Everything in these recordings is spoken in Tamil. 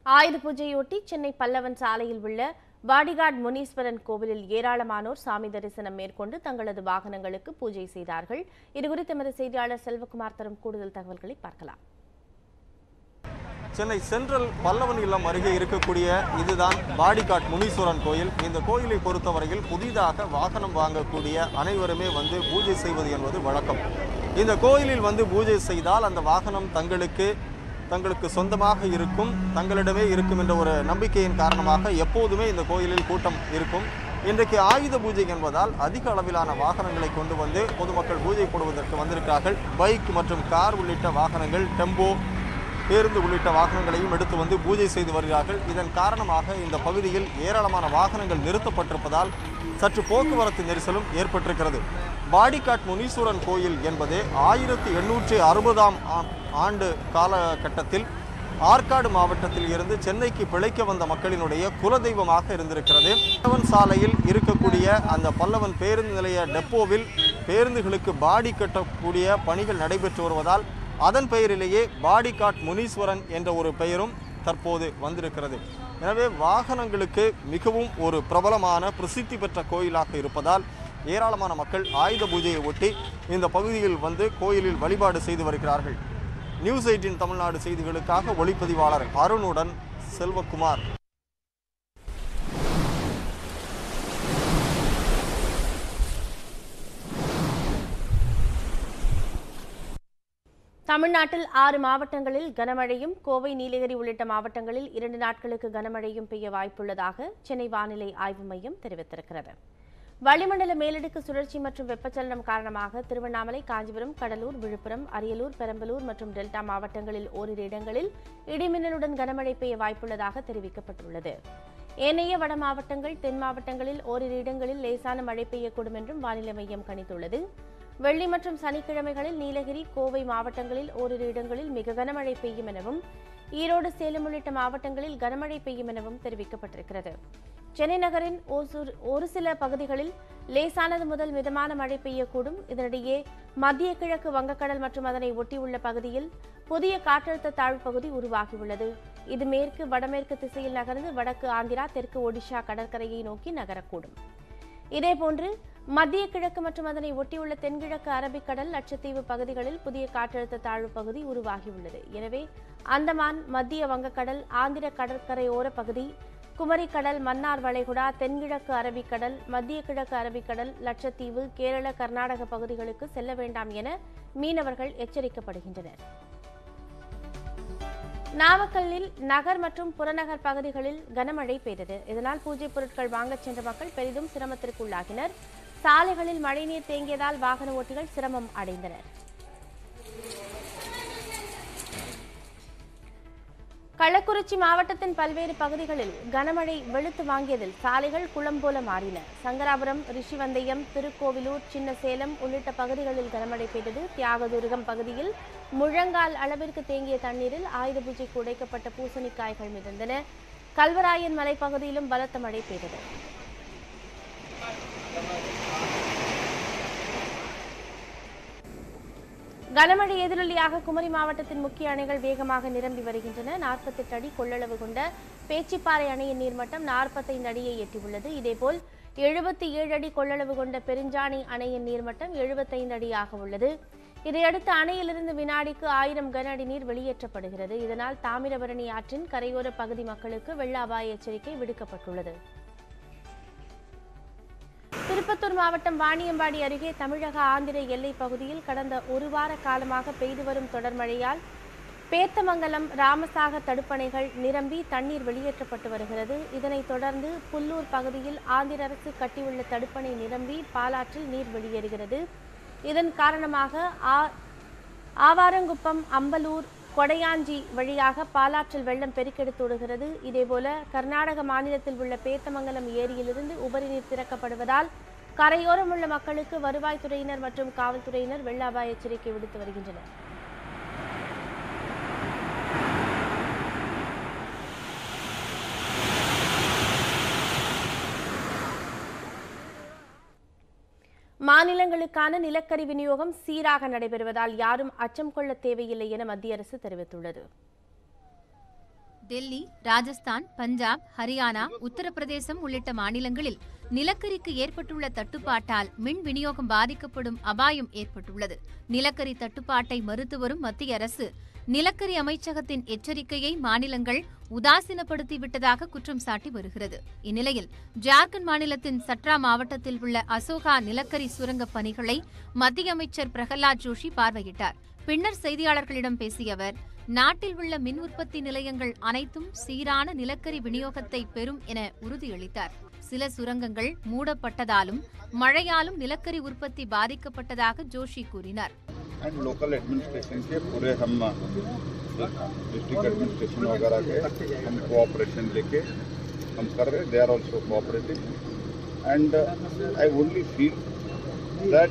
ஆயுத பூஜையொட்டி சென்னை பல்லவன் சாலையில் உள்ள பாடிகார்ட் முனீஸ்வரன் கோவிலில் ஏராளமானோர் சாமி தரிசனம் மேற்கொண்டு தங்களது வாகனங்களுக்கு பூஜை செய்தார்கள் இதுகுறித்து எமது செய்தியாளர் செல்வகுமார் தரும் கூடுதல் தகவல்களை பார்க்கலாம் சென்னை சென்ட்ரல் பல்லவன் இல்லம் அருகே இருக்கக்கூடிய இதுதான் பாடிகாட் முனீஸ்வரன் கோயில் இந்த கோயிலை பொறுத்தவரையில் புதிதாக வாகனம் வாங்கக்கூடிய அனைவருமே வந்து பூஜை செய்வது என்பது வழக்கம் இந்த கோயிலில் வந்து பூஜை செய்தால் அந்த வாகனம் தங்களுக்கு தங்களுக்கு சொந்தமாக இருக்கும் தங்களிடமே இருக்கும் என்ற ஒரு நம்பிக்கையின் காரணமாக எப்போதுமே இந்த கோயிலில் கூட்டம் இருக்கும் இன்றைக்கு ஆயுத பூஜை என்பதால் அதிக அளவிலான வாகனங்களை கொண்டு வந்து பொதுமக்கள் பூஜை போடுவதற்கு வந்திருக்கிறார்கள் பைக் மற்றும் கார் உள்ளிட்ட வாகனங்கள் டெம்போ பேருந்து உள்ளிட்ட வாகனங்களையும் எடுத்து வந்து பூஜை செய்து வருகிறார்கள் இதன் காரணமாக இந்த பகுதியில் ஏராளமான வாகனங்கள் நிறுத்தப்பட்டிருப்பதால் சற்று போக்குவரத்து நெரிசலும் ஏற்பட்டிருக்கிறது பாடிகாட் முனீஸ்வரன் கோயில் என்பது ஆயிரத்தி எண்ணூற்றி அறுபதாம் ஆண்டு காலகட்டத்தில் ஆற்காடு மாவட்டத்தில் இருந்து சென்னைக்கு பிழைக்க வந்த மக்களினுடைய குலதெய்வமாக இருந்திருக்கிறது பல்லவன் சாலையில் இருக்கக்கூடிய அந்த பல்லவன் பேருந்து நிலைய டெப்போவில் பேருந்துகளுக்கு பாடி கட்டக்கூடிய பணிகள் நடைபெற்று வருவதால் அதன் பெயரிலேயே பாடிகாட் முனீஸ்வரன் என்ற ஒரு பெயரும் தற்போது வந்திருக்கிறது எனவே வாகனங்களுக்கு மிகவும் ஒரு பிரபலமான பிரசித்தி பெற்ற கோயிலாக இருப்பதால் ஏராளமான மக்கள் ஆயுத பூஜையை ஒட்டி இந்த பகுதியில் வந்து கோயிலில் வழிபாடு செய்து வருகிறார்கள் நியூஸ் எயிட்டின் தமிழ்நாடு செய்திகளுக்காக ஒளிப்பதிவாளர் அருணுடன் செல்வகுமார் தமிழ்நாட்டில் ஆறு மாவட்டங்களில் கனமழையும் கோவை நீலகிரி உள்ளிட்ட மாவட்டங்களில் இரண்டு நாட்களுக்கு கனமழையும் பெய்ய வாய்ப்புள்ளதாக சென்னை வானிலை ஆய்வு மையம் தெரிவித்திருக்கிறது வளிமண்டல மேலடுக்கு சுழற்சி மற்றும் வெப்பச்சலனம் காரணமாக திருவண்ணாமலை காஞ்சிபுரம் கடலூர் விழுப்புரம் அரியலூர் பெரம்பலூர் மற்றும் டெல்டா மாவட்டங்களில் ஓரிரு இடங்களில் இடிமின்னலுடன் கனமழை பெய்ய வாய்ப்புள்ளதாக தெரிவிக்கப்பட்டுள்ளது ஏனைய வட மாவட்டங்கள் தென் மாவட்டங்களில் ஓரிரு இடங்களில் லேசான மழை பெய்யக்கூடும் என்றும் வானிலை மையம் கணித்துள்ளது வெள்ளி மற்றும் சனிக்கிழமைகளில் நீலகிரி கோவை மாவட்டங்களில் ஓரிரு இடங்களில் மிக கனமழை பெய்யும் எனவும் ஈரோடு சேலம் உள்ளிட்ட மாவட்டங்களில் கனமழை பெய்யும் எனவும் தெரிவிக்கப்பட்டிருக்கிறது சென்னை நகரின் ஓசூர் ஒரு சில பகுதிகளில் லேசானது முதல் மிதமான மழை பெய்யக்கூடும் இதனிடையே மத்திய கிழக்கு வங்கக்கடல் மற்றும் அதனை ஒட்டியுள்ள பகுதியில் புதிய காற்றழுத்த தாழ்வு பகுதி உருவாகியுள்ளது இது மேற்கு வடமேற்கு திசையில் நகர்ந்து வடக்கு ஆந்திரா தெற்கு ஒடிஷா கடற்கரையை நோக்கி நகரக்கூடும் இதேபோன்று மத்திய கிழக்கு மற்றும் அதனை ஒட்டியுள்ள தென்கிழக்கு அரபிக்கடல் லட்சத்தீவு பகுதிகளில் புதிய காற்றழுத்த தாழ்வு பகுதி உருவாகியுள்ளது எனவே அந்தமான் மத்திய வங்கக்கடல் ஆந்திர கடற்கரையோர பகுதி குமரிக்கடல் மன்னார் வளைகுடா தென்கிழக்கு அரபிக்கடல் மத்திய கிழக்கு அரபிக்கடல் லட்சத்தீவு கேரள கர்நாடக பகுதிகளுக்கு செல்ல வேண்டாம் என மீனவர்கள் எச்சரிக்கப்படுகின்றனர் நாமக்கல்லில் நகர் மற்றும் புறநகர் பகுதிகளில் கனமழை பெய்தது இதனால் பூஜை பொருட்கள் வாங்கச் சென்ற மக்கள் பெரிதும் சிரமத்திற்குள்ளாகினர் சாலைகளில் மழைநீர் தேங்கியதால் வாகன ஓட்டிகள் சிரமம் அடைந்தனர் கள்ளக்குறிச்சி மாவட்டத்தின் பல்வேறு பகுதிகளில் கனமழை வெளுத்து வாங்கியதில் சாலைகள் குளம் போல மாறின சங்கராபுரம் ரிஷிவந்தயம் திருக்கோவிலூர் சின்ன சேலம் உள்ளிட்ட பகுதிகளில் கனமழை பெய்தது தியாகதுருகம் பகுதியில் முழங்கால் அளவிற்கு தேங்கிய தண்ணீரில் ஆயுத பூஜைக்கு உடைக்கப்பட்ட பூசணிக்காய்கள் மிதந்தன கல்வராயன் மலைப்பகுதியிலும் பலத்த மழை பெய்தது கனமழை எதிரொலியாக குமரி மாவட்டத்தின் முக்கிய அணைகள் வேகமாக நிரம்பி வருகின்றன நாற்பத்தெட்டு அடி கொள்ளளவு கொண்ட பேச்சிப்பாறை அணையின் நீர்மட்டம் நாற்பத்தைந்து அடியை எட்டியுள்ளது இதேபோல் எழுபத்தி ஏழு அடி கொள்ளளவு கொண்ட பெருஞ்சாணி அணையின் நீர்மட்டம் எழுபத்தைந்து அடியாக உள்ளது இதையடுத்து அணையிலிருந்து வினாடிக்கு ஆயிரம் கன அடி நீர் வெளியேற்றப்படுகிறது இதனால் தாமிரபரணி ஆற்றின் கரையோர பகுதி மக்களுக்கு வெள்ள அபாய எச்சரிக்கை விடுக்கப்பட்டுள்ளது திருப்பத்தூர் மாவட்டம் வாணியம்பாடி அருகே தமிழக ஆந்திர எல்லைப் பகுதியில் கடந்த ஒரு வார காலமாக பெய்து வரும் தொடர் மழையால் பேத்தமங்கலம் ராமசாக தடுப்பணைகள் நிரம்பி தண்ணீர் வெளியேற்றப்பட்டு வருகிறது இதனைத் தொடர்ந்து புல்லூர் பகுதியில் ஆந்திர அரசு கட்டியுள்ள தடுப்பணை நிரம்பி பாலாற்றில் நீர் வெளியேறுகிறது இதன் காரணமாக ஆ- ஆவாரங்குப்பம் அம்பலூர் கொடையாஞ்சி வழியாக பாலாற்றில் வெள்ளம் பெருக்கெடுத்தோடுகிறது இதேபோல கர்நாடக மாநிலத்தில் உள்ள பேத்தமங்கலம் ஏரியிலிருந்து உபரி நீர் திறக்கப்படுவதால் கரையோரம் உள்ள மக்களுக்கு வருவாய்த்துறையினர் மற்றும் காவல்துறையினர் வெள்ள அபாய எச்சரிக்கை விடுத்து வருகின்றனர் மாநிலங்களுக்கான நிலக்கரி விநியோகம் சீராக நடைபெறுவதால் யாரும் அச்சம் கொள்ள தேவையில்லை என மத்திய அரசு தெரிவித்துள்ளது டெல்லி ராஜஸ்தான் பஞ்சாப் ஹரியானா உத்தரப்பிரதேசம் உள்ளிட்ட மாநிலங்களில் நிலக்கரிக்கு ஏற்பட்டுள்ள தட்டுப்பாட்டால் மின் விநியோகம் பாதிக்கப்படும் அபாயம் ஏற்பட்டுள்ளது நிலக்கரி தட்டுப்பாட்டை மறுத்து வரும் மத்திய அரசு நிலக்கரி அமைச்சகத்தின் எச்சரிக்கையை மாநிலங்கள் உதாசீனப்படுத்திவிட்டதாக குற்றம் சாட்டி வருகிறது இந்நிலையில் ஜார்க்கண்ட் மாநிலத்தின் சட்ரா மாவட்டத்தில் உள்ள அசோகா நிலக்கரி சுரங்கப் பணிகளை மத்திய அமைச்சர் பிரகலாத் ஜோஷி பார்வையிட்டார் பின்னர் செய்தியாளர்களிடம் பேசிய அவர் நாட்டில் உள்ள மின் உற்பத்தி நிலையங்கள் அனைத்தும் சீரான நிலக்கரி விநியோகத்தை பெறும் என உறுதியளித்தார் சில சுரங்கங்கள் மூடப்பட்டதாலும் மழையாலும் நிலக்கரி உற்பத்தி பாதிக்கப்பட்டதாக ஜோஷி கூறினார் एंड लोकल एडमिनिस्ट्रेशन के पूरे हम डिस्ट्रिक्ट एडमिनिस्ट्रेशन वगैरह के हम कोऑपरेशन लेके हम कर रहे they are also cooperating and I only feel that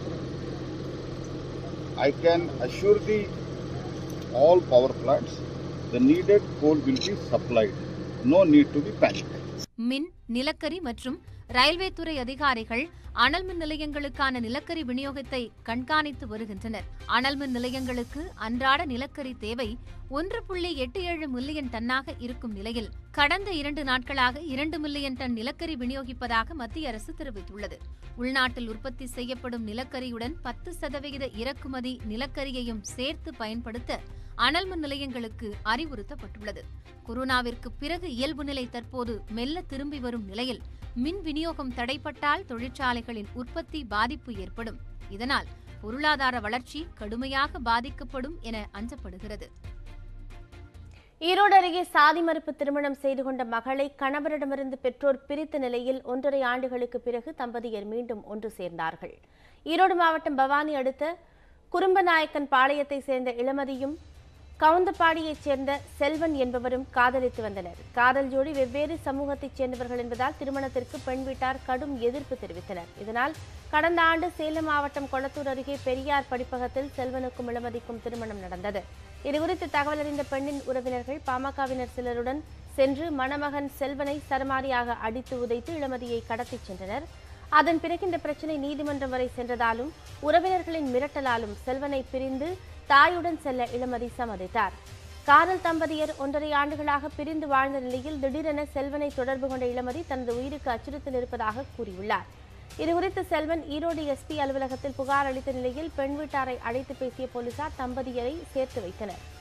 I can assure the all power plants the needed coal will be supplied. No need to be panic. மின் நிலக்கரி மற்றும் ரயில்வே துறை அதிகாரிகள் அனல் மின் நிலையங்களுக்கான நிலக்கரி விநியோகத்தை கண்காணித்து வருகின்றனர் அனல் மின் நிலையங்களுக்கு அன்றாட நிலக்கரி தேவை ஒன்று புள்ளி எட்டு ஏழு மில்லியன் டன்னாக இருக்கும் நிலையில் கடந்த இரண்டு நாட்களாக இரண்டு மில்லியன் டன் நிலக்கரி விநியோகிப்பதாக மத்திய அரசு தெரிவித்துள்ளது உள்நாட்டில் உற்பத்தி செய்யப்படும் நிலக்கரியுடன் பத்து சதவிகித இறக்குமதி நிலக்கரியையும் சேர்த்து பயன்படுத்த அனல் மின் நிலையங்களுக்கு அறிவுறுத்தப்பட்டுள்ளது கொரோனாவிற்கு பிறகு இயல்பு நிலை தற்போது மெல்ல திரும்பி வரும் நிலையில் மின் விநியோகம் தடைப்பட்டால் தொழிற்சாலைகளின் உற்பத்தி பாதிப்பு ஏற்படும் இதனால் பொருளாதார வளர்ச்சி கடுமையாக பாதிக்கப்படும் என அஞ்சப்படுகிறது ஈரோடு அருகே சாதி மறுப்பு திருமணம் செய்து கொண்ட மகளை கணவரிடமிருந்து பெற்றோர் பிரித்த நிலையில் ஒன்றரை ஆண்டுகளுக்கு பிறகு தம்பதியர் மீண்டும் ஒன்று சேர்ந்தார்கள் ஈரோடு மாவட்டம் பவானி அடுத்த குறும்பநாயக்கன் பாளையத்தை சேர்ந்த இளமதியும் கவுந்தப்பாடியைச் சேர்ந்த செல்வன் என்பவரும் காதலித்து வந்தனர் காதல் ஜோடி வெவ்வேறு சமூகத்தைச் சேர்ந்தவர்கள் என்பதால் திருமணத்திற்கு பெண் வீட்டார் கடும் எதிர்ப்பு தெரிவித்தனர் இதனால் கடந்த ஆண்டு சேலம் மாவட்டம் கொளத்தூர் அருகே பெரியார் படிப்பகத்தில் செல்வனுக்கும் இளமதிக்கும் திருமணம் நடந்தது இதுகுறித்து தகவல் அறிந்த பெண்ணின் உறவினர்கள் பாமகவினர் சிலருடன் சென்று மணமகன் செல்வனை சரமாரியாக அடித்து உதைத்து இளமதியை கடத்திச் சென்றனர் அதன் பிறகு இந்த பிரச்சனை நீதிமன்றம் வரை சென்றதாலும் உறவினர்களின் மிரட்டலாலும் செல்வனை பிரிந்து தாயுடன் செல்ல இளமதி சம்மதித்தார் காதல் தம்பதியர் ஒன்றரை ஆண்டுகளாக பிரிந்து வாழ்ந்த நிலையில் திடீரென செல்வனை தொடர்பு கொண்ட இளமதி தனது உயிருக்கு அச்சுறுத்தல் இருப்பதாக கூறியுள்ளார் இதுகுறித்து செல்வன் ஈரோடு எஸ்பி அலுவலகத்தில் புகார் அளித்த நிலையில் பெண் வீட்டாரை அழைத்து பேசிய போலீசார் தம்பதியரை சேர்த்து வைத்தனர்